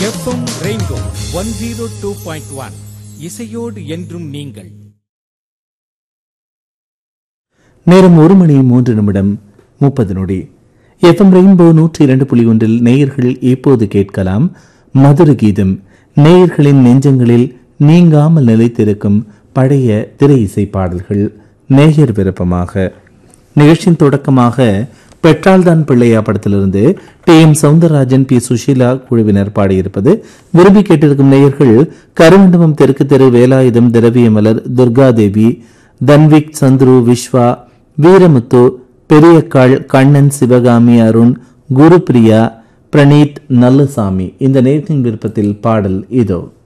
FM rainbow one zero two point one இசையோடு என்றும் நீங்கள் நேரம் ஒரு மணி மூன்று நிமிடம் முப்பது நொடி எஃப்எம் ரெயின்போ நூற்றி இரண்டு புள்ளி ஒன்றில் நேயர்கள் இப்போது கேட்கலாம் மதுர கீதம் நேயர்களின் நெஞ்சங்களில் நீங்காமல் நிலைத்திருக்கும் பழைய திரை இசை பாடல்கள் நேயர் விருப்பமாக நிகழ்ச்சியின் தொடக்கமாக பெற்றால்தான் பிள்ளையா படத்திலிருந்து T M Soundararajan P Susheela குழுவினர் பாடியிருப்பது விரும்பி கேட்டிருக்கும் நேயர்கள் கருமண்டபம் தெற்கு தெரு வேலாயுதம் திரவியமலர் துர்காதேவி தன்விக் சந்துரு விஸ்வா வீரமுத்து பெரியக்காள் கண்ணன் சிவகாமி அருண் குருபிரியா பிரணீத் நல்லசாமி இந்த நேரத்தின் விருப்பத்தில் பாடல் இதோ